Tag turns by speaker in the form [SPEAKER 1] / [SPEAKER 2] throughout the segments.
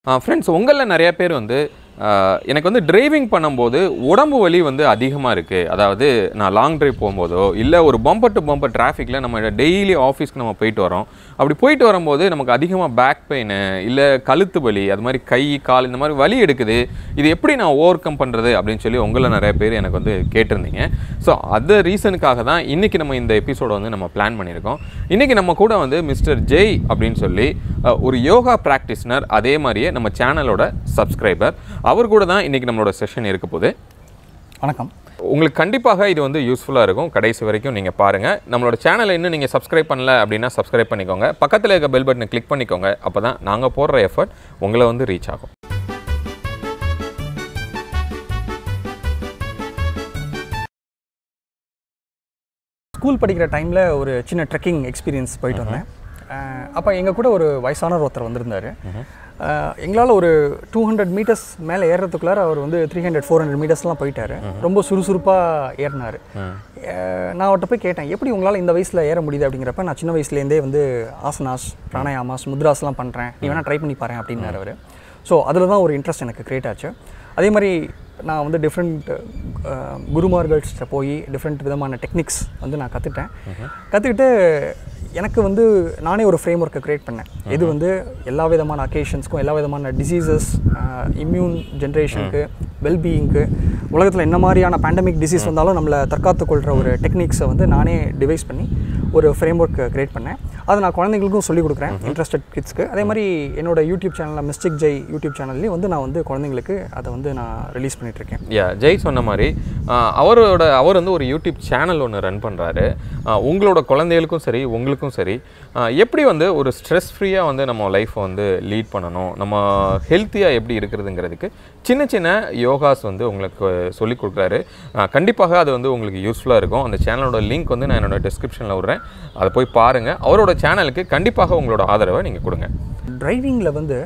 [SPEAKER 1] Friends உங்களில் நிறைய பேர் வந்து ஆஹ், எனக்கு வந்து டிரைவிங் பண்ணும்போது உடம்பு வலி வந்து அதிகமாக இருக்குது அதாவது நான் லாங் டிரைவ் போகும்போதோ இல்லை ஒரு பம்பர் டு பம்பர் டிராஃபிக்கில் நம்ம டெய்லி ஆஃபீஸ்க்கு நம்ம போயிட்டு வரோம் அப்படி போயிட்டு வரும்போது நமக்கு அதிகமாக பேக் பெயின் இல்லை கழுத்து வலி அது மாதிரி கை கால் இந்த மாதிரி வலி எடுக்குது இது எப்படி நான் ஓவர் கம் பண்ணுறது அப்படின்னு சொல்லி உங்களில் நிறைய பேர் எனக்கு வந்து கேட்டிருந்தீங்க ஸோ அந்த ரீசனுக்காக தான் இன்றைக்கி நம்ம இந்த எபிசோட வந்து நம்ம பிளான் பண்ணியிருக்கோம் இன்றைக்கி நம்ம கூட வந்து மிஸ்டர் ஜெய் அப்படின்னு சொல்லி அஹ், ஒரு யோகா ப்ராக்டிஸ்னர் அதே மாதிரியே நம்ம சேனலோட சப்ஸ்கிரைபர் அவர் கூட தான் இன்றைக்கி நம்மளோட செஷன் இருக்க போகுது
[SPEAKER 2] வணக்கம்
[SPEAKER 1] உங்களுக்கு கண்டிப்பாக இது வந்து யூஸ்ஃபுல்லாக இருக்கும் கடைசி வரைக்கும் நீங்கள் பாருங்கள் நம்மளோட சேனலை இன்னும் நீங்கள் சப்ஸ்கிரைப் பண்ணல அப்படின்னா சப்ஸ்கிரைப் பண்ணிக்கோங்க பக்கத்தில் இருக்க பெல் பட்டனை கிளிக் பண்ணிக்கோங்க அப்போ தான் நாங்கள் போடுற எஃபர்ட் உங்களை வந்து ரீச் ஆகும்
[SPEAKER 2] ஸ்கூல் படிக்கிற டைமில் ஒரு சின்ன ட்ரெக்கிங் எக்ஸ்பீரியன்ஸ் போயிட்டு வந்தேன் அப்போ எங்கள் கூட ஒரு வயசானவர் ஒருத்தர் வந்திருந்தார் எங்களால் ஒரு டூ ஹண்ட்ரட் மீட்டர்ஸ் மேலே ஏறுறதுக்குள்ளார அவர் வந்து த்ரீ ஹண்ட்ரட் ஃபோர் ஹண்ட்ரட் மீட்டர்ஸ்லாம் போயிட்டார் ரொம்ப சுறுசுறுப்பாக ஏறினார் நான் அவர்கிட்ட போய் கேட்டேன் எப்படி உங்களால் இந்த வயசில் ஏற முடியுது அப்படிங்கிறப்ப நான் சின்ன வயசுலேருந்தே வந்து ஆசனாஸ் பிராணாயாமாஸ் முத்ராஸ்லாம் பண்ணுறேன் நீ வேணால் ட்ரை பண்ணி பாரு அப்படின்னாரு அவர் ஸோ அதில் தான் ஒரு இன்ட்ரெஸ்ட் எனக்கு க்ரியேட் ஆச்சு அதே மாதிரி நான் வந்து டிஃப்ரெண்ட் குருமார்கள்ஸ்ட்ட போய் டிஃப்ரெண்ட் விதமான டெக்னிக்ஸ் வந்து நான் கற்றுட்டேன் கற்றுக்கிட்டு எனக்கு வந்து நானே ஒரு ஃப்ரேம் ஒர்க்கை க்ரியேட் பண்ணேன் இது வந்து எல்லா விதமான அக்கேஷன்ஸ்க்கும் எல்லா விதமான டிசீசஸ் இம்யூன் ஜென்ரேஷனுக்கு வெல்பீயிங்க்கு உலகத்தில் என்ன மாதிரியான பேண்டமிக் டிசீஸ் வந்தாலும் நம்மளை தற்காத்துக் கொள்கிற ஒரு டெக்னிக்ஸை வந்து நானே டிவைஸ் பண்ணி ஒரு ஃப்ரேம் ஒர்க் க்ரியேட் பண்ணேன் அதை நான் குழந்தைங்களுக்கும் சொல்லிக் கொடுக்குறேன் இன்ட்ரெஸ்டட் கிட்ஸ்க்கு அதே மாதிரி என்னோட யூடியூப் சேனலில் மிஸ்டிக் ஜெய் யூடியூப் சேனல்லையும் வந்து நான் வந்து குழந்தைங்களுக்கு அதை வந்து நான் ரிலீஸ் பண்ணிகிட்ருக்கேன்
[SPEAKER 1] யா ஜெய் சொன்ன மாதிரி ஆஹ், அவரோட அவர் வந்து ஒரு யூடியூப் சேனல் ஒன்று ரன் பண்ணுறாரு உங்களோட குழந்தைகளுக்கும் சரி உங்களுக்கும் சரி ஆஹ், எப்படி வந்து ஒரு ஸ்ட்ரெஸ் ஃப்ரீயாக வந்து நம்ம லைஃப்பை வந்து லீட் பண்ணணும் நம்ம ஹெல்த்தியாக எப்படி இருக்கிறதுங்கிறதுக்கு சின்ன சின்ன யோகாஸ் வந்து உங்களுக்கு சொல்லிக் கொடுக்குறாரு ஆஹ், கண்டிப்பாக அது வந்து உங்களுக்கு யூஸ்ஃபுல்லாக இருக்கும் அந்த சேனலோட லிங்க் வந்து நான் என்னோட டிஸ்கிரிப்ஷனில் விட்றேன் அதை போய் பாருங்கள் அவரோட சேனலுக்கு கண்டிப்பாக உங்களோட ஆதரவை நீங்கள் கொடுங்க
[SPEAKER 2] டிரைவிங்கில் வந்து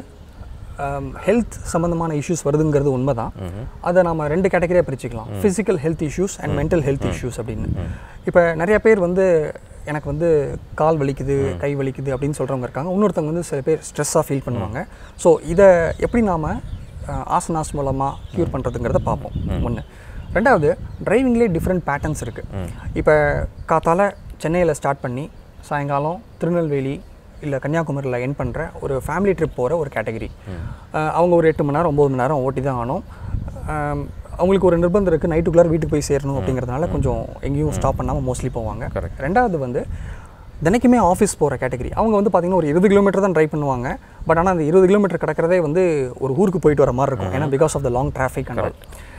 [SPEAKER 2] ஹெல்த் சம்மந்தமான இஷ்யூஸ் வருதுங்கிறது உண்மை தான் அதை நம்ம ரெண்டு கேட்டகரியாக பிரிச்சுக்கலாம் physical health issues and mental health issues அப்படின்னு இப்போ நிறைய பேர் வந்து எனக்கு வந்து கால் வலிக்குது கை வலிக்குது அப்படின்னு சொல்கிறவங்க இருக்காங்க இன்னொருத்தவங்க வந்து சில பேர் ஸ்ட்ரெஸ்ஸாக ஃபீல் பண்ணுவாங்க ஸோ இதை எப்படி நாம் ஆசனாஸ் மூலமாக க்யூர் பண்ணுறதுங்கிறத பார்ப்போம் ஒன்று ரெண்டாவது டிரைவிங்லேயே டிஃப்ரெண்ட் பேட்டர்ன்ஸ் இருக்குது இப்போ காத்தால சென்னையில் ஸ்டார்ட் பண்ணி சாயங்காலம் திருநெல்வேலி இல்லை கன்னியாகுமரியில் என் பண்ணுற ஒரு ஃபேமிலி ட்ரிப் போகிற ஒரு கேட்டகரி அவங்க ஒரு எட்டு மணி நேரம் ஒம்பது மணி நேரம் ஓட்டி தான் ஆகணும் அஹ் அவங்களுக்கு ஒரு நிர்பந்தம் இருக்குது நைட்டுக்குள்ளார வீட்டுக்கு போய் சேரணும் அப்படிங்கிறதுனால கொஞ்சம் எங்கேயும் ஸ்டாப் பண்ணாமல் மோஸ்ட்லி போவாங்க ரெண்டாவது வந்து தினைக்குமே ஆஃபீஸ் போகிற கேட்டகரி அவங்க வந்து பார்த்திங்கன்னா ஒரு இருபது கிலோமீட்டர் தான் ட்ரைவ் பண்ணுவாங்க பட் ஆனால் அந்த இருபது கிலோமீட்டர் கிடக்கிறதே வந்து ஒரு ஊருக்கு போயிட்டு வர மாதிரி இருக்கும் ஏன்னா because of the long traffic and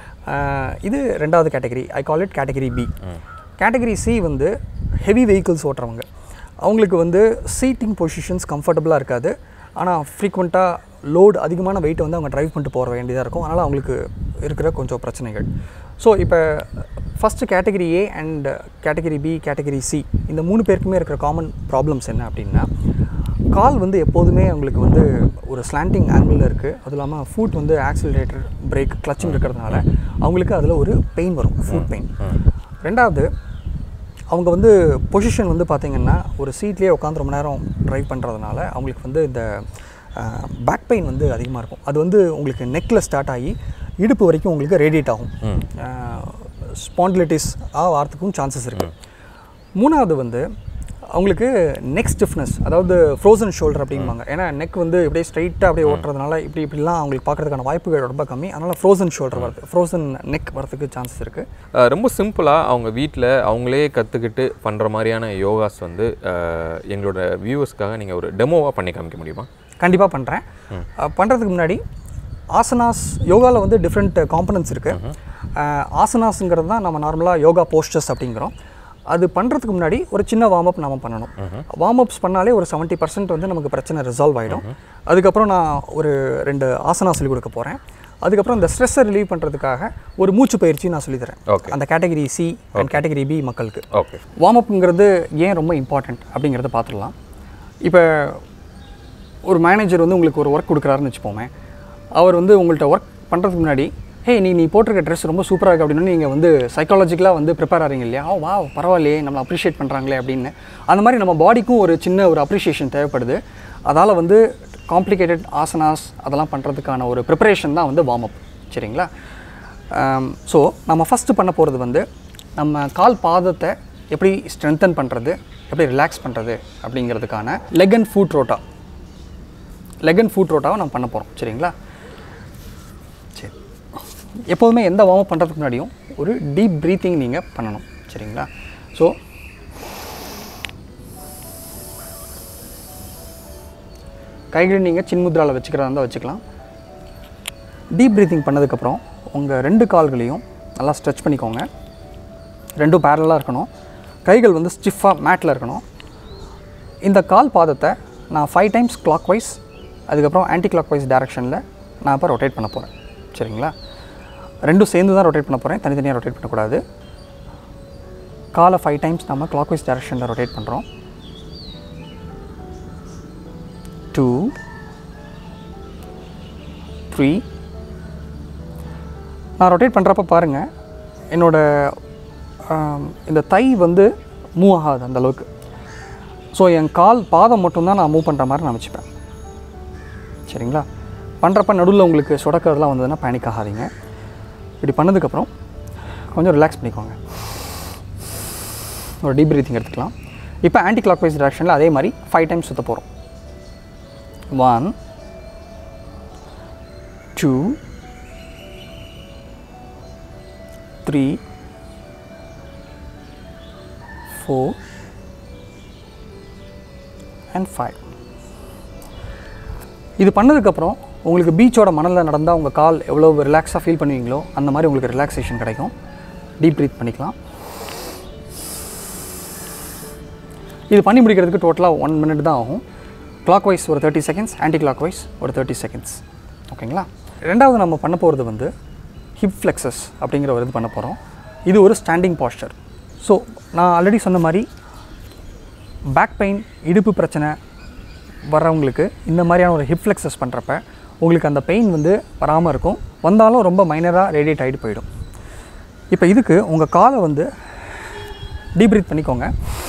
[SPEAKER 2] இது ரெண்டாவது category I call it category B category C வந்து ஹெவி வெஹிக்கிள்ஸ் ஓட்டுறவங்க அவங்களுக்கு வந்து சீட்டிங் பொசிஷன்ஸ் கம்ஃபர்டபுளாக இருக்காது ஆனால் ஃப்ரீக்வெண்ட்டாக லோடு அதிகமான வெயிட்டை வந்து அவங்க ட்ரைவ் பண்ணிட்டு போக வேண்டியதாக இருக்கும் அதனால் அவங்களுக்கு இருக்கிற கொஞ்சம் பிரச்சனைகள் ஸோ இப்போ first category A and category B category C இந்த மூணு பேருக்குமே இருக்கிற காமன் ப்ராப்ளம்ஸ் என்ன அப்படின்னா கால் வந்து எப்போதுமே அவங்களுக்கு வந்து ஒரு ஸ்லாண்டிங் ஆங்கிளில் இருக்குது அதுவும் இல்லாமல் ஃபுட் வந்து ஆக்சிலரேட்டர் பிரேக் கிளச்சிங் இருக்கிறதுனால அவங்களுக்கு அதில் ஒரு பெயின் வரும் ஃபுட் பெயின் ரெண்டாவது அவங்க வந்து பொசிஷன் வந்து பார்த்திங்கன்னா ஒரு சீட்லேயே உட்காந்து ரொம்ப நேரம் ட்ரைவ் பண்ணுறதுனால அவங்களுக்கு வந்து இந்த பேக் பெயின் வந்து அதிகமாக இருக்கும் அது வந்து உங்களுக்கு நெக்கில் ஸ்டார்ட் ஆகி இடுப்பு வரைக்கும் உங்களுக்கு ரேடியேட் ஆகும் ஸ்பாண்டிலிட்டிஸ் ஆ வாரத்துக்கும் சான்சஸ் இருக்குது மூணாவது வந்து அவங்களுக்கு நெக் ஸ்டிஃப்னஸ் அதாவது ஃப்ரோசன் ஷோல்டர் அப்படிம்பாங்க ஏன்னா நெக் வந்து இப்படியே ஸ்ட்ரைட்டாக அப்படியே ஓட்டுறதுனால இப்படி இப்படிலாம் அவங்களுக்கு பார்க்கறதுக்கான வாய்ப்புகள் ரொம்ப கம்மி அதனால் ஃப்ரோசன் ஷோல்டர் வருது ஃப்ரோசன் நெக் வரதுக்கு சான்சஸ் இருக்குது
[SPEAKER 1] அஹ் ரொம்ப சிம்பிளாக அவங்க வீட்டில் அவங்களே கற்றுக்கிட்டு பண்ணுற மாதிரியான யோகாஸ் வந்து அஹ், எங்களோட வியூவர்ஸ்க்காக நீங்கள் ஒரு டெமோவாக பண்ணி காமிக்க முடியுமா
[SPEAKER 2] கண்டிப்பாக பண்ணுறேன் பண்ணுறதுக்கு முன்னாடி ஆசனாஸ் யோகாவில் வந்து டிஃப்ரெண்ட் காம்பனன்ட்ஸ் இருக்குது ஆசனாஸுங்கிறது தான் நம்ம நார்மலாக யோகா போஸ்டர்ஸ் அப்படிங்கிறோம் அது பண்ணுறதுக்கு முன்னாடி ஒரு சின்ன வார்ம் அப் நாம பண்ணணும் வார்ம் அப்ஸ் பண்ணாலே ஒரு செவன்ட்டி பர்சன்ட் வந்து நமக்கு பிரச்சனை ரிசால்வ் ஆகிடும் அதுக்கப்புறம் நான் ஒரு ரெண்டு ஆசனா சொல்லிக் கொடுக்க போகிறேன் அதுக்கப்புறம் இந்த ஸ்ட்ரெஸ்ஸை ரிலீவ் பண்ணுறதுக்காக ஒரு மூச்சு பயிற்சி நான் சொல்லித்தரேன்
[SPEAKER 1] Okay.
[SPEAKER 2] அந்த category C and category B மக்களுக்கு
[SPEAKER 1] ஓகே
[SPEAKER 2] வார்ம் அப்புங்கிறது ஏன் ரொம்ப இம்பார்ட்டண்ட் அப்படிங்கிறத பார்த்துடலாம் இப்போ ஒரு மேனேஜர் வந்து உங்களுக்கு ஒரு ஒர்க் கொடுக்குறாருன்னு வச்சுப்போமே அவர் வந்து உங்கள்கிட்ட ஒர்க் பண்ணுறதுக்கு முன்னாடி ஹே நீ நீ போட்டிருக்க ட்ரெஸ் ரொம்ப சூப்பராக இருக்குது அப்படின்னு நீங்கள் வந்து சைக்காலஜிக்கலாக வந்து ப்ரிப்பேர் ஆகிறீங்க இல்லையா ஓ வா பரவாயில்லையே நம்மளை அப்ரிஷியேட் பண்ணுறாங்களே அப்படின்னு அந்த மாதிரி நம்ம பாடிக்கும் ஒரு சின்ன ஒரு அப்ரிஷியேஷன் தேவைப்படுது அதால் வந்து காம்ப்ளிகேட்டட் ஆசனாஸ் அதெல்லாம் பண்ணுறதுக்கான ஒரு ப்ரிப்பரேஷன் தான் வந்து வார்ம் அப் சரிங்களா ஸோ நம்ம ஃபஸ்ட்டு பண்ண போகிறது வந்து நம்ம கால் பாதத்தை எப்படி ஸ்ட்ரென்தன் பண்ணுறது எப்படி ரிலாக்ஸ் பண்ணுறது அப்படிங்கிறதுக்கான லெக் அண்ட் ஃபுட் ரோட்டா லெக் அண்ட் ஃபுட் ரோட்டாவை நம்ம பண்ண போகிறோம் சரிங்களா சரி எப்போதுமே எந்த வார்ம் அப் பண்ணுறதுக்கு முன்னாடியும் ஒரு டீப் ப்ரீத்திங் நீங்கள் பண்ணணும் சரிங்களா ஸோ கைகளை நீங்கள் சின்முத்ராவில் வச்சுக்கிறதா இருந்தால் வச்சுக்கலாம் டீப் ப்ரீத்திங் பண்ணதுக்கப்புறம் உங்கள் ரெண்டு கால்களையும் நல்லா ஸ்ட்ரெச் பண்ணிக்கோங்க ரெண்டும் பேரலாக இருக்கணும் கைகள் வந்து ஸ்டிஃபாக மேட்டில் இருக்கணும் இந்த கால் பாதத்தை நான் ஃபைவ் டைம்ஸ் கிளாக் வைஸ் அதுக்கப்புறம் ஆன்டி கிளாக் வைஸ் டேரெக்ஷனில் நான் இப்போ ரொட்டேட் பண்ண போகிறேன் சரிங்களா ரெண்டும் சேர்ந்து தான் ரொட்டேட் பண்ண போகிறேன் தனித்தனியாக ரொட்டேட் பண்ணக்கூடாது காலை ஃபைவ் டைம்ஸ் நம்ம கிளாக் வைஸ் டேரெக்ஷனில் ரொட்டேட் பண்ணுறோம் டூ த்ரீ நான் ரொட்டேட் பண்ணுறப்ப பாருங்கள் என்னோட ஆம், இந்த தை வந்து மூவ் ஆகாது அந்த அளவுக்கு ஸோ என் கால் பாதம் மட்டும்தான் நான் மூவ் பண்ணுற மாதிரி நான் வச்சுப்பேன் சரிங்களா பண்ணுறப்ப நடுவில் உங்களுக்கு சொடக்கிறதுலாம் வந்ததுன்னா பேனிக் ஆகாதீங்க இப்படி பண்ணதுக்கப்புறம் கொஞ்சம் ரிலாக்ஸ் பண்ணிக்கோங்க ஒரு டீப் பிரீத்திங் எடுத்துக்கலாம் இப்போ ஆன்டி கிளாக் வைஸ் டேரக்ஷனில் அதே மாதிரி ஃபைவ் டைம்ஸ் சுற்ற போகிறோம் one two three four and five இது பண்ணதுக்கப்புறம் உங்களுக்கு பீச்சோட மணலில் நடந்தால் உங்கள் கால் எவ்வளோ ரிலாக்ஸாக ஃபீல் பண்ணுவீங்களோ அந்த மாதிரி உங்களுக்கு ரிலாக்ஸேஷன் கிடைக்கும் டீப் ப்ரீத் பண்ணிக்கலாம் இது பண்ணி முடிக்கிறதுக்கு டோட்டலாக ஒன் மினிட் தான் ஆகும் கிளாக் வைஸ் ஒரு thirty seconds anti clockwise ஒரு தேர்ட்டி செகண்ட்ஸ் ஓகேங்களா ரெண்டாவது நம்ம பண்ண போகிறது வந்து ஹிப் ஃப்ளெக்ஸஸ் அப்படிங்கிற ஒரு இது பண்ண போகிறோம் இது ஒரு ஸ்டாண்டிங் பாஸ்டர் ஸோ நான் ஆல்ரெடி சொன்ன மாதிரி பேக் பெயின் இடுப்பு பிரச்சனை வர்றவங்களுக்கு இந்த மாதிரியான ஒரு ஹிப் ஃப்ளெக்ஸஸ் பண்ணுறப்ப உங்களுக்கு அந்த பெயின் வந்து வராமல் இருக்கும் வந்தாலும் ரொம்ப மைனராக ரேடியேட் ஆகிட்டு போயிடும் இப்போ இதுக்கு உங்கள் காலை வந்து டீப்ரீத் பண்ணிக்கோங்க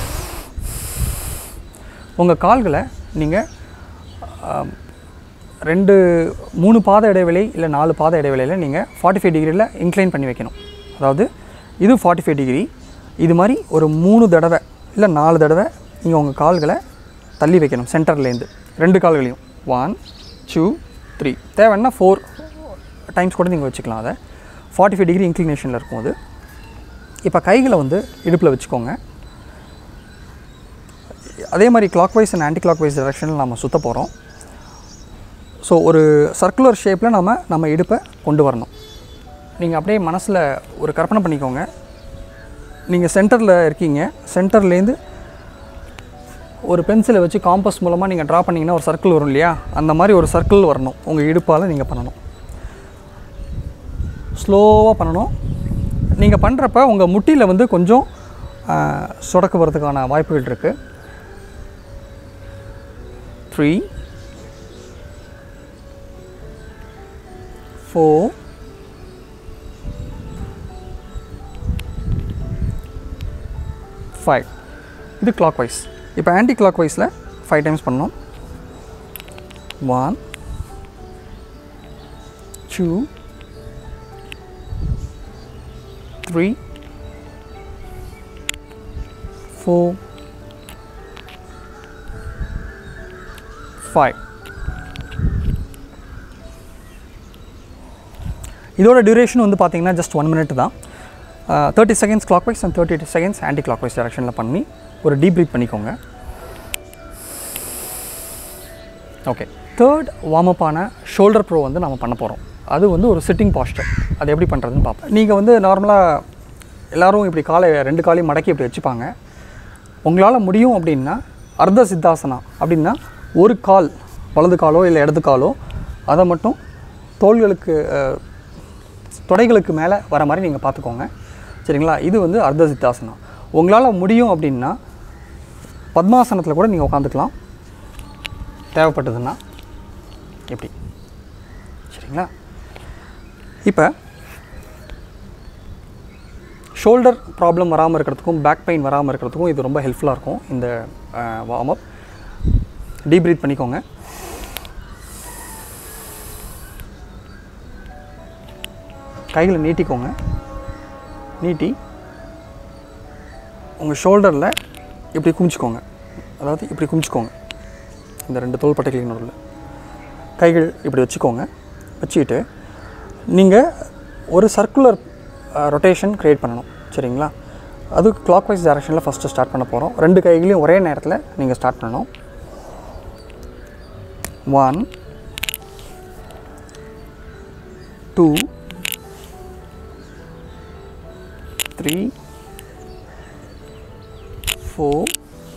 [SPEAKER 2] உங்கள் கால்களை நீங்கள் ரெண்டு மூணு பாத இடைவெளி இல்லை நாலு பாத இடைவெளியில் நீங்கள் ஃபார்ட்டி ஃபைவ் டிகிரியில் இன்க்ளைன் பண்ணி வைக்கணும் அதாவது இது ஃபார்ட்டி ஃபைவ் டிகிரி இது மாதிரி ஒரு மூணு தடவை இல்லை நாலு தடவை நீங்கள் உங்கள் கால்களை தள்ளி வைக்கணும் சென்டர்லேருந்து ரெண்டு கால்களையும் ஒன் டூ த்ரீ தேவைன்னா ஃபோர் டைம்ஸ் கூட நீங்கள் வச்சுக்கலாம் அதை ஃபார்ட்டி ஃபைவ் டிகிரி இன்க்ளினேஷனில் இருக்கும் அது இப்போ கைகளை வந்து இடுப்பில் வச்சுக்கோங்க அதே மாதிரி clockwise and anti clockwise டைரக்ஷனில் நம்ம சுற்ற போகிறோம் ஸோ ஒரு சர்க்குலர் ஷேப்பில் நம்ம நம்ம இடுப்பை கொண்டு வரணும் நீங்கள் அப்படியே மனசில் ஒரு கற்பனை பண்ணிக்கோங்க நீங்கள் சென்டரில் இருக்கீங்க சென்டர்லேருந்து ஒரு பென்சிலை வச்சு காம்பஸ் மூலமாக நீங்கள் ட்ரா பண்ணிங்கன்னா ஒரு சர்க்கிள் வரும் இல்லையா அந்த மாதிரி ஒரு சர்க்கிள் வரணும் உங்கள் இடுப்பால் நீங்கள் பண்ணணும் ஸ்லோவாக பண்ணணும் நீங்கள் பண்ணுறப்ப உங்கள் முட்டியில் வந்து கொஞ்சம் ஆஹ், சொடக்கு வரதுக்கான வாய்ப்புகள் இருக்குது த்ரீ ஃபோர் ஃபைவ் இது கிளாக் வைஸ் இப்போ ஆன்டி கிளாக் வைஸில் ஃபைவ் டைம்ஸ் பண்ணணும் one two three four five இதோட டியூரேஷன் வந்து பார்த்தீங்கன்னா ஜஸ்ட் ஒன் மினிட் தான் thirty seconds clockwise and thirty seconds anti clockwise டேரக்ஷனில் பண்ணி ஒரு டீப் ப்ரீத் பண்ணிக்கோங்க ஓகே தேர்ட் வார்ம் அப்பான ஷோல்டர் ப்ரோ வந்து நம்ம பண்ண போகிறோம் அது வந்து ஒரு சிட்டிங் பாஸ்டர் அது எப்படி பண்ணுறதுன்னு பார்ப்போம் நீங்கள் வந்து நார்மலாக எல்லாரும் இப்படி காலை ரெண்டு காலையும் மடக்கி இப்படி வச்சுப்பாங்க உங்களால் முடியும் அப்படின்னா அர்த்த சித்தாசனா அப்படின்னா ஒரு கால் வலது காலோ இல்லை இடது காலோ அதை மட்டும் தோள்களுக்கு அஹ், தொடைகளுக்கு மேலே வர மாதிரி நீங்கள் பார்த்துக்கோங்க சரிங்களா இது வந்து அர்த்த சித்தாசனா உங்களால் முடியும் அப்படின்னா பத்மாசனத்தில் கூட நீங்கள் உட்காந்துக்கலாம் தேவைப்பட்டதுன்னா எப்படி சரிங்களா இப்போ ஷோல்டர் ப்ராப்ளம் வராமல் இருக்கிறதுக்கும் பேக் பெயின் வராமல் இருக்கிறதுக்கும் இது ரொம்ப ஹெல்ப்ஃபுல்லாக இருக்கும் இந்த வார்ம் அப் டீப் ப்ரீத் பண்ணிக்கோங்க கைகளை நீட்டிக்கோங்க நீட்டி உங்கள் ஷோல்டரில் இப்படி குமிச்சிக்கோங்க அதாவது இப்படி குமிச்சிக்கோங்க இந்த ரெண்டு தோள்பட்டைகளின் நடுவில் கைகள் இப்படி வச்சுக்கோங்க வச்சுக்கிட்டு நீங்கள் ஒரு சர்க்குலர் ரொட்டேஷன் க்ரியேட் பண்ணணும் சரிங்களா அது கிளாக் வைஸ் டைரக்ஷனில் ஃபஸ்ட்டு ஸ்டார்ட் பண்ண போகிறோம் ரெண்டு கைகளையும் ஒரே நேரத்தில் நீங்கள் ஸ்டார்ட் பண்ணணும் one two three four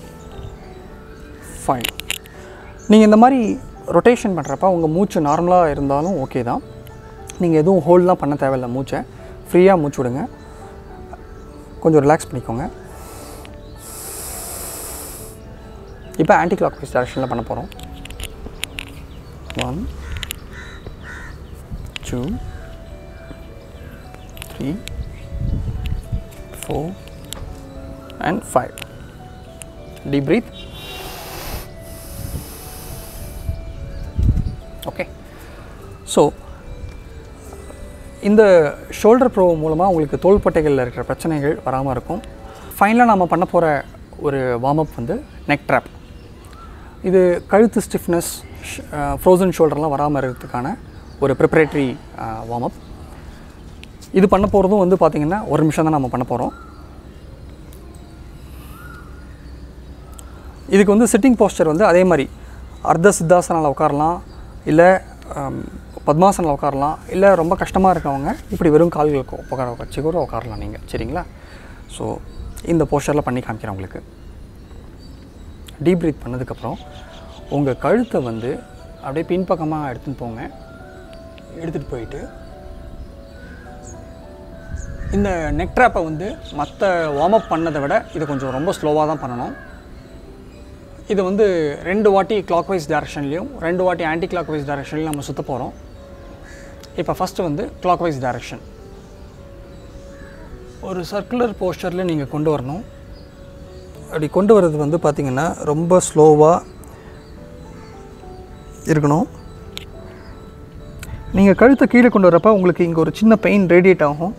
[SPEAKER 2] five நீங்கள் இந்த மாதிரி ரொட்டேஷன் பண்ணுறப்ப உங்கள் மூச்சு நார்மலாக இருந்தாலும் ஓகே தான் நீங்கள் எதுவும் ஹோல்ட்லாம் பண்ண தேவையில்ல மூச்சை ஃப்ரீயாக மூச்சு விடுங்க கொஞ்சம் ரிலாக்ஸ் பண்ணிக்கோங்க இப்போ ஆன்டி கிளாக் வைஸ் டைரக்ஷனில் பண்ண போகிறோம் one two three four and five deep breathe okay so இந்த ஷோல்டர் ப்ரோ மூலமாக உங்களுக்கு தோள்பட்டைகளில் இருக்கிற பிரச்சனைகள் வராமல் இருக்கும் ஃபைனலாக நாம் பண்ண போகிற ஒரு வார்ம் அப் வந்து நெக் ட்ராப் இது கழுத்து ஸ்டிஃப்னஸ் ஃப்ரோசன் ஷோல்டர்லாம் வராமல் இருக்கிறதுக்கான ஒரு ப்ரிப்பரேட்டரி வார்ம் அப் இது பண்ண போகிறதும் வந்து பார்த்திங்கன்னா ஒரு நிமிஷம் தான் நம்ம பண்ண போகிறோம் இதுக்கு வந்து சிட்டிங் போஸ்டர் வந்து அதே மாதிரி அர்த்த சித்தாசனாவில் உட்காரலாம் இல்லை பத்மாசனில் உட்காரலாம் இல்லை ரொம்ப கஷ்டமாக இருக்கவங்க இப்படி வெறும் கால்களுக்கு உட்கார வச்சு கூட உட்காரலாம் நீங்கள் சரிங்களா ஸோ இந்த போஸ்டரில் பண்ணி காமிக்கிறேன் உங்களுக்கு டீப் ப்ரீத் பண்ணதுக்கப்புறம் உங்கள் கழுத்தை வந்து அப்படியே பின்பக்கமாக எடுத்துன்னு போங்க எடுத்துகிட்டு போயிட்டு இந்த நெக் ட்ராப்பை வந்து மற்ற வார்ம் அப் பண்ணதை விட இது கொஞ்சம் ரொம்ப ஸ்லோவாக தான் பண்ணணும் இது வந்து ரெண்டு வாட்டி கிளாக் வைஸ் டைரக்ஷன்லேயும் ரெண்டு வாட்டி ஆன்டி கிளாக் வைஸ் டைரக்ஷன்லையும் நம்ம சுற்ற போகிறோம் இப்போ ஃபஸ்ட்டு வந்து கிளாக் வைஸ் டைரக்ஷன் ஒரு சர்க்குலர் போஸ்டரில் நீங்கள் கொண்டு வரணும் அப்படி கொண்டு வர்றது வந்து பார்த்திங்கன்னா ரொம்ப ஸ்லோவாக இருக்கணும் நீங்கள் கழுத்தை கீழே கொண்டு வரப்போ உங்களுக்கு இங்கே ஒரு சின்ன பெயின் ரேடியேட் ஆகும்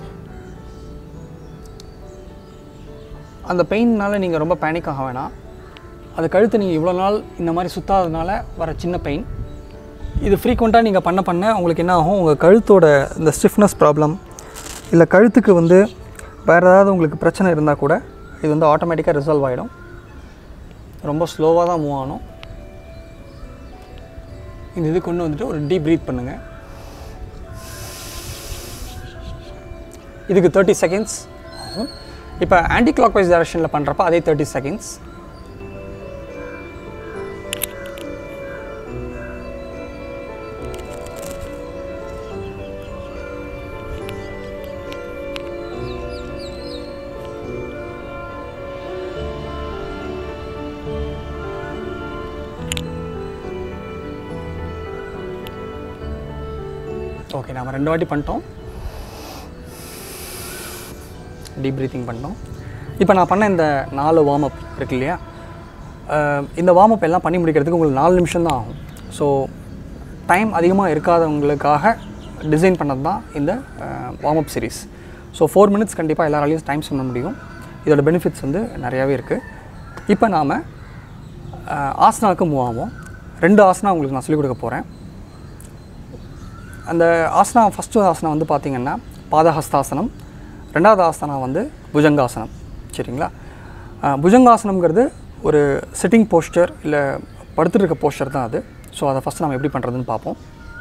[SPEAKER 2] அந்த பெயின்னால் நீங்கள் ரொம்ப பேனிக் ஆக வேணாம் அது கழுத்து நீங்கள் இவ்வளோ நாள் இந்த மாதிரி சுத்தாததுனால வர சின்ன பெயின் இது ஃப்ரீக்வெண்ட்டாக நீங்கள் பண்ண பண்ண உங்களுக்கு என்ன ஆகும் உங்கள் கழுத்தோட இந்த ஸ்டிஃப்னஸ் ப்ராப்ளம் இல்லை கழுத்துக்கு வந்து வேறு ஏதாவது உங்களுக்கு பிரச்சனை இருந்தால் கூட இது வந்து ஆட்டோமேட்டிக்காக ரிசால்வ் ஆகிடும் ரொம்ப ஸ்லோவாக தான் மூவ் ஆகணும் இந்த இது கொண்டு வந்துட்டு ஒரு டீப் ப்ரீத் பண்ணுங்கள் இதுக்கு தேர்ட்டி செகண்ட்ஸ் ஆகும் இப்போ ஆன்டி கிளாக் வைஸ் டைரக்ஷனில் பண்ணுறப்ப அதே தேர்ட்டி செகண்ட்ஸ் ஓகே நாம் ரெண்டு வாட்டி பண்ணிட்டோம் டீப் ப்ரீத்திங் பண்ணிட்டோம் இப்போ நான் பண்ண இந்த நாலு வார்ம் அப் இருக்கு இல்லையா அஹ் இந்த வார்ம் அப் எல்லாம் பண்ணி முடிக்கிறதுக்கு உங்களுக்கு நாலு நிமிஷம் தான் ஆகும் ஸோ டைம் அதிகமாக இருக்காதவங்களுக்காக டிசைன் பண்ணது தான் இந்த warm up series so four minutes கண்டிப்பாக எல்லாராலையும் டைம் ஸ்பெண்ட் பண்ண முடியும் இதோட பெனிஃபிட்ஸ் வந்து நிறையாவே இருக்குது இப்போ நாம் ஆசனாவுக்கு மூவ் ஆகும் ரெண்டு ஆசனா உங்களுக்கு நான் சொல்லிக் கொடுக்க போகிறேன் அந்த ஆசனா ஃபஸ்ட்டு ஆசனம் வந்து பார்த்திங்கன்னா பாதஹஸ்தாசனம் ரெண்டாவது ஆசனம் வந்து புஜங்காசனம் சரிங்களா அஹ் புஜங்காசனம்ங்கிறது ஒரு சிட்டிங் போஸ்டர் இல்லை படுத்துட்டு இருக்க போஸ்டர் தான் அது ஸோ அதை ஃபஸ்ட்டு நம்ம எப்படி பண்ணுறதுன்னு பார்ப்போம்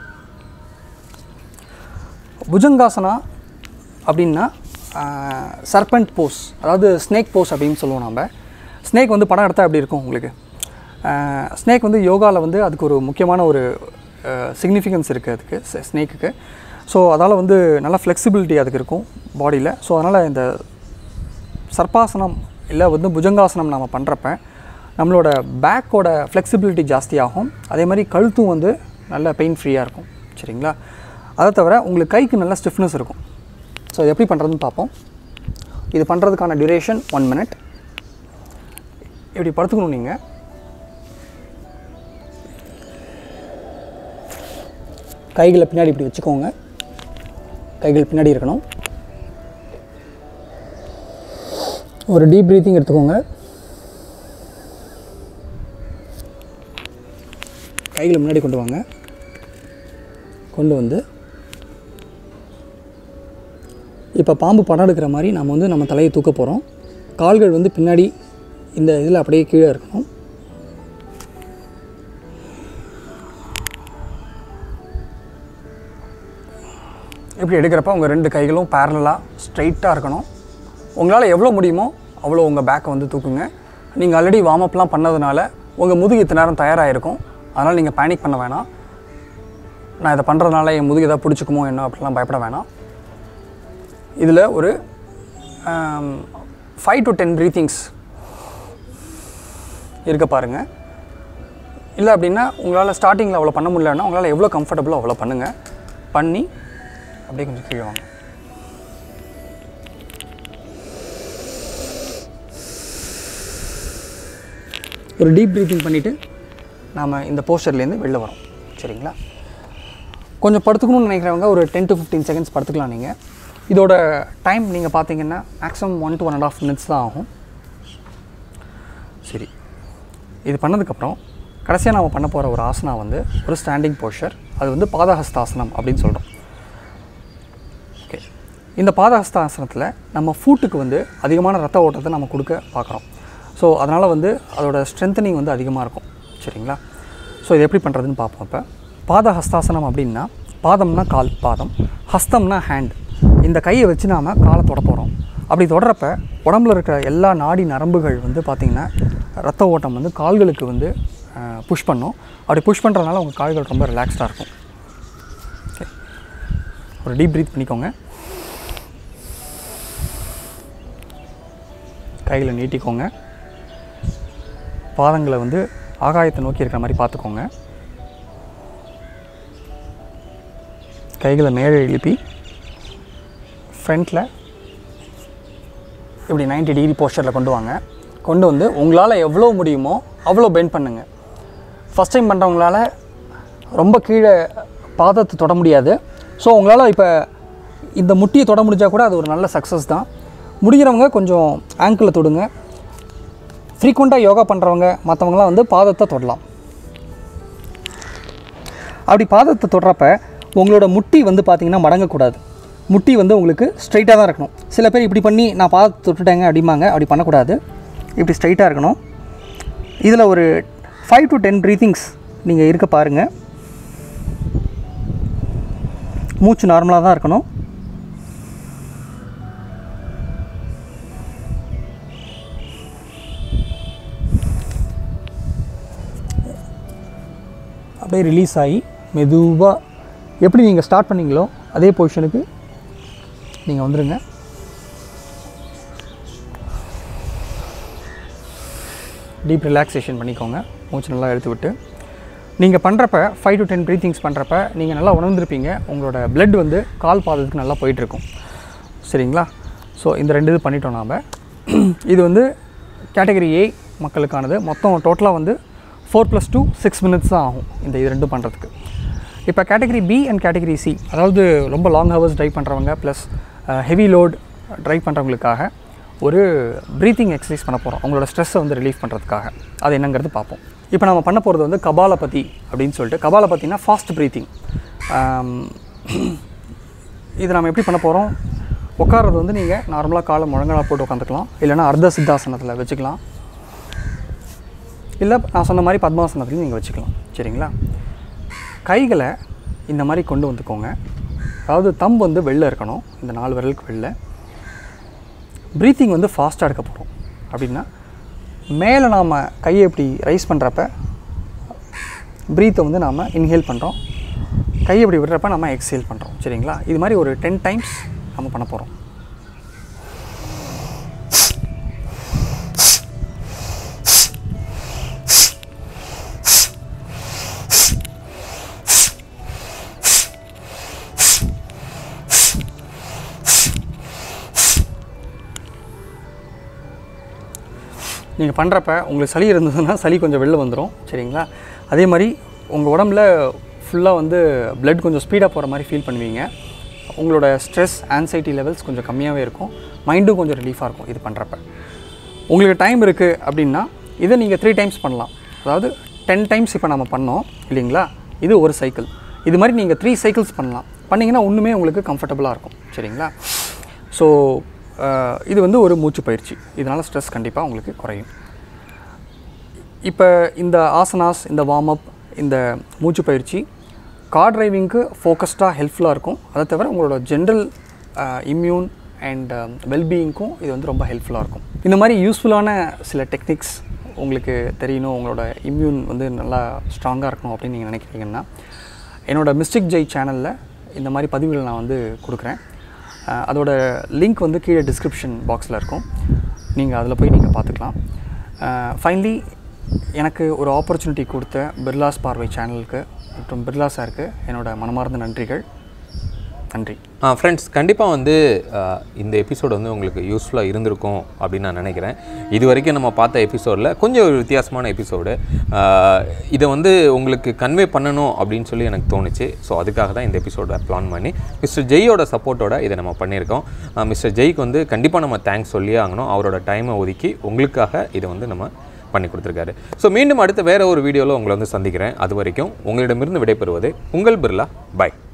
[SPEAKER 2] புஜங்காசனா அப்படின்னா சர்பண்ட் போஸ் அதாவது ஸ்னேக் போஸ் அப்படின்னு சொல்லுவோம் நம்ம ஸ்னேக் வந்து படம் எடுத்தால் எப்படி இருக்கும் உங்களுக்கு ஸ்னேக் வந்து யோகாவில் வந்து அதுக்கு ஒரு முக்கியமான ஒரு சிக்னிஃபிகன்ஸ் இருக்குது அதுக்கு ஸ்னேக்குக்கு ஸோ அதால் வந்து நல்ல ஃப்ளெக்சிபிலிட்டி அதுக்கு இருக்கும் பாடியில் ஸோ அதனால் இந்த சர்ப்பாசனம் இல்லை வந்து புஜங்காசனம் நம்ம பண்ணுறப்ப நம்மளோட பேக்கோட ஃப்ளெக்சிபிலிட்டி ஜாஸ்தியாகும் அதே மாதிரி கழுத்தும் வந்து நல்ல பெயின் ஃப்ரீயாக இருக்கும் சரிங்களா அதை தவிர உங்களுக்கு கைக்கு நல்ல ஸ்டிஃப்னஸ் இருக்கும் ஸோ இது எப்படி பண்ணுறதுன்னு பார்ப்போம் இது பண்ணுறதுக்கான டியூரேஷன் ஒன் மினிட் இப்படி படுத்துக்கணும் நீங்கள் கைகளை பின்னாடி இப்படி வச்சுக்கோங்க கைகள் பின்னாடி இருக்கணும் ஒரு டீப் ப்ரீத்திங் எடுத்துக்கோங்க கைகளை முன்னாடி கொண்டு வாங்க கொண்டு வந்து இப்போ பாம்பு படம் எடுக்கிற மாதிரி நம்ம வந்து நம்ம தலையை தூக்க போகிறோம் கால்கள் வந்து பின்னாடி இந்த இதில் அப்படியே கீழே இருக்கணும் இப்படி எடுக்கிறப்ப உங்கள் ரெண்டு கைகளும் பேரலாக ஸ்ட்ரைட்டாக இருக்கணும் உங்களால் எவ்வளோ முடியுமோ அவ்வளோ உங்கள் பேக்கை வந்து தூக்குங்க நீங்கள் ஆல்ரெடி வார்ம் அப்லாம் பண்ணதுனால உங்கள் முதுகு இத்தனை நேரம் தயாராகிருக்கும் அதனால் நீங்கள் பேனிக் பண்ண வேணாம் நான் இதை பண்ணுறதுனால என் முதுகு எதாவது பிடிச்சிக்குமோ என்ன அப்படிலாம் பயப்பட வேணாம் இதில் ஒரு ஃபைவ் டு டென் ப்ரீத்திங்ஸ் இருக்க பாருங்கள் இல்லை அப்படின்னா உங்களால் ஸ்டார்டிங்கில் அவ்வளோ பண்ண முடியலன்னா உங்களால் எவ்வளோ கம்ஃபர்டபுளோ அவ்வளோ பண்ணுங்கள் பண்ணி அப்படியே கொஞ்சம் கீழே வாங்க ஒரு டீப் ப்ரீத்திங் பண்ணிவிட்டு நாம் இந்த போஸ்டர்லேருந்து வெளில வரோம் சரிங்களா கொஞ்சம் படுத்துக்கணும்னு நினைக்கிறவங்க ஒரு டென் டு ஃபிஃப்டீன் செகண்ட்ஸ் படுத்துக்கலாம் நீங்கள் இதோட டைம் நீங்கள் பார்த்தீங்கன்னா maximum one to one and half minutes தான் ஆகும் சரி இது பண்ணதுக்கப்புறம் கடைசியாக நம்ம பண்ண போகிற ஒரு ஆசனா வந்து ஒரு ஸ்டாண்டிங் போஸ்டர் அது வந்து பாதஹஸ்தாசனம் அப்படின்னு சொல்கிறோம் ஓகே இந்த பாதஹஸ்தாசனத்தில் நம்ம ஃபூட்டுக்கு வந்து அதிகமான ரத்த ஓட்டத்தை நம்ம கொடுக்க பார்க்குறோம் ஸோ அதனால் வந்து அதோட ஸ்ட்ரென்தனிங் வந்து அதிகமாக இருக்கும் சரிங்களா ஸோ இது எப்படி பண்ணுறதுன்னு பார்ப்போம் இப்போ பாதஹஸ்தாசனம் அப்படின்னா பாதம்னா கால் பாதம் ஹஸ்தம்னா ஹேண்ட் இந்த கையை வச்சு நாம் காலை தொட போகிறோம் அப்படி தொடரப்ப உடம்புல இருக்கிற எல்லா நாடி நரம்புகள் வந்து பார்த்திங்கன்னா ரத்த ஓட்டம் வந்து கால்களுக்கு வந்து புஷ் பண்ணும் அப்படி புஷ் பண்ணுறதுனால உங்கள் கால்கள் ரொம்ப ரிலாக்ஸ்டாக இருக்கும் ஓகே ஒரு டீப் ப்ரீத் பண்ணிக்கோங்க கைகளை நீட்டிக்கோங்க பாதங்களை வந்து ஆகாயத்தை நோக்கி இருக்கிற மாதிரி பார்த்துக்கோங்க கைகளை மேலே எழுப்பி ஃப்ரண்ட்டில் இப்படி 90 டிகிரி போஸ்டரில் கொண்டு வாங்க கொண்டு வந்து உங்களால் எவ்வளோ முடியுமோ அவ்வளோ பெண்ட் பண்ணுங்கள் ஃபஸ்ட் டைம் பண்ணுறவங்களால ரொம்ப கீழே பாதத்தை தொட முடியாது ஸோ உங்களால் இப்போ இந்த முட்டியை தொட முடிஞ்சால் கூட அது ஒரு நல்ல சக்ஸஸ் தான் முடிகிறவங்க கொஞ்சம் ஆங்கிளில் தொடுங்க ஃப்ரீக்வெண்ட்டாக யோகா பண்ணுறவங்க மற்றவங்களாம் வந்து பாதத்தை தொடலாம் அப்படி பாதத்தை தொடுறப்ப உங்களோட முட்டி வந்து பார்த்திங்கன்னா மடங்கக்கூடாது முட்டி வந்து உங்களுக்கு ஸ்ட்ரைட்டாக தான் இருக்கணும் சில பேர் இப்படி பண்ணி நான் பாதத்தை தொட்டுட்டேங்க அப்படிம்பாங்க அப்படி பண்ணக்கூடாது இப்படி ஸ்ட்ரைட்டாக இருக்கணும் இதில் ஒரு ஃபைவ் டு டென் ப்ரீத்திங்ஸ் நீங்கள் இருக்க பாருங்கள் மூச்சு நார்மலாக தான் இருக்கணும் அப்படியே ரிலீஸ் ஆகி மெதுவாக எப்படி நீங்கள் ஸ்டார்ட் பண்ணீங்களோ அதே பொசிஷனுக்கு நீங்கள் வந்துடுங்க டீப் ரிலாக்ஸேஷன் பண்ணிக்கோங்க மூச்சு நல்லா எடுத்து விட்டு நீங்கள் பண்ணுறப்ப ஃபைவ் டு டென் ப்ரீத்திங்ஸ் பண்ணுறப்ப நீங்கள் நல்லா உணர்ந்திருப்பீங்க உங்களோட blood வந்து கால் பாதத்துக்கு நல்லா போயிட்டுருக்கும் சரிங்களா ஸோ இந்த ரெண்டு இது பண்ணிட்டோம் நாம் இது வந்து கேட்டகரி ஏ மக்களுக்கானது மொத்தம் டோட்டலாக வந்து four plus two six minutes தான் ஆகும் இந்த இது ரெண்டும் பண்ணுறதுக்கு இப்போ category B and category C அதாவது ரொம்ப லாங் ஹவர்ஸ் ட்ரைவ் பண்ணுறவங்க ப்ளஸ் ஹெவி லோட் ட்ரைவ் பண்ணுறவங்களுக்காக ஒரு ப்ரீத்திங் எக்ஸசைஸ் பண்ண போகிறோம் அவங்களோட ஸ்ட்ரெஸ்ஸை வந்து ரிலீஃப் பண்ணுறதுக்காக அது என்னங்கிறது பார்ப்போம் இப்போ நம்ம பண்ண போகிறது வந்து கபாலபதி அப்படின்னு சொல்லிட்டு கபாலபதினா ஃபாஸ்ட் ப்ரீத்திங் இது நம்ம எப்படி பண்ண போகிறோம் உட்கார்றது வந்து நீங்கள் நார்மலாக காலை முழங்கால போட்டு உட்காந்துக்கலாம் இல்லைன்னா அர்த்த சித்தாசனத்தில் வச்சுக்கலாம் இல்லை நான் சொன்ன மாதிரி பத்மாசனத்துலையும் நீங்கள் வச்சுக்கலாம் சரிங்களா கைகளை இந்த மாதிரி கொண்டு வந்துக்கோங்க அதாவது தம் வந்து வெளில இருக்கணும் இந்த நாலு விரலுக்கு வெளில ப்ரீத்திங் வந்து ஃபாஸ்ட்டாக எடுக்க போகிறோம் அப்படின்னா மேலே நாம் கையை இப்படி ரைஸ் பண்ணுறப்ப ப்ரீத்தை வந்து நாம் இன்ஹேல் பண்ணுறோம் கையை இப்படி விடுறப்ப நம்ம எக்ஸேல் பண்ணுறோம் சரிங்களா இது மாதிரி ஒரு டென் டைம்ஸ் நம்ம பண்ண போகிறோம் நீங்கள் பண்ணுறப்ப உங்களுக்கு சளி இருந்ததுன்னா சளி கொஞ்சம் வெளில வந்துடும் சரிங்களா அதே மாதிரி உங்கள் உடம்புல ஃபுல்லாக வந்து blood கொஞ்சம் ஸ்பீடாக போகிற மாதிரி ஃபீல் பண்ணுவீங்க உங்களோட ஸ்ட்ரெஸ் ஆன்சைட்டி லெவல்ஸ் கொஞ்சம் கம்மியாகவே இருக்கும் மைண்டும் கொஞ்சம் ரிலீஃபாக இருக்கும் இது பண்ணுறப்ப உங்களுக்கு டைம் இருக்குது அப்படின்னா இதை நீங்கள் த்ரீ டைம்ஸ் பண்ணலாம் அதாவது டென் டைம்ஸ் இப்போ நம்ம பண்ணோம் இல்லைங்களா இது ஒரு சைக்கிள் இது மாதிரி நீங்கள் த்ரீ சைக்கிள்ஸ் பண்ணலாம் பண்ணிங்கன்னா ஒன்றுமே உங்களுக்கு கம்ஃபர்டபுளாக இருக்கும் சரிங்களா ஸோ இது வந்து ஒரு மூச்சு பயிற்சி இதனால் ஸ்ட்ரெஸ் கண்டிப்பாக உங்களுக்கு குறையும் இப்போ இந்த ஆசனாஸ் இந்த வார்ம் அப் இந்த மூச்சு பயிற்சி கார் டிரைவிங்க்கு ஃபோக்கஸ்டாக ஹெல்ப்ஃபுல்லாக இருக்கும் அதை தவிர உங்களோட ஜென்ரல் இம்யூன் அண்ட் வெல்பீயிங்க்கும் இது வந்து ரொம்ப ஹெல்ப்ஃபுல்லாக இருக்கும் இந்த மாதிரி யூஸ்ஃபுல்லான சில டெக்னிக்ஸ் உங்களுக்கு தெரியணும் உங்களோட இம்யூன் வந்து நல்லா ஸ்ட்ராங்காக இருக்கணும் அப்படின்னு நீங்கள் நினைக்கிறீங்கன்னா என்னோட மிஸ்டிக் ஜெய் சேனலில் இந்த மாதிரி பதிவுகள் நான் வந்து கொடுக்குறேன் அஹ் அதோட லிங்க் வந்து கீழே டிஸ்கிரிப்ஷன் பாக்ஸில் இருக்கும் நீங்கள் அதில் போய் நீங்கள் பார்த்துக்கலாம் ஃபைனலி எனக்கு ஒரு ஆப்பர்ச்சுனிட்டி கொடுத்த பிர்லாஸ் பார்வை சேனலுக்கு மற்றும் பிர்லா சாருக்கு என்னோட மனமார்ந்த நன்றிகள் நன்றி
[SPEAKER 1] ஃப்ரெண்ட்ஸ் கண்டிப்பாக வந்து ஆ, இந்த எபிசோடு வந்து உங்களுக்கு யூஸ்ஃபுல்லாக இருந்திருக்கும் அப்படின்னு நான் நினைக்கிறேன் இது வரைக்கும் நம்ம பார்த்த எபிசோடில் கொஞ்சம் ஒரு வித்தியாசமான எபிசோடு இதை வந்து உங்களுக்கு கன்வே பண்ணணும் அப்படின்னு சொல்லி எனக்கு தோணுச்சு ஸோ அதுக்காக தான் இந்த எபிசோடை பிளான் பண்ணி மிஸ்டர் ஜெய்யோட சப்போர்ட்டோட இதை நம்ம பண்ணியிருக்கோம் மிஸ்டர் ஜெய்க்கு வந்து கண்டிப்பாக நம்ம தேங்க்ஸ் சொல்லியே ஆகணும் அவரோட டைமை ஒதுக்கி உங்களுக்காக இதை வந்து நம்ம பண்ணி கொடுத்துருக்காரு ஸோ மீண்டும் அடுத்த வேற ஒரு வீடியோவில் உங்களை வந்து சந்திக்கிறேன் அது வரைக்கும் உங்களிடமிருந்து விடைபெறுவது உங்கள் பிர்லா பை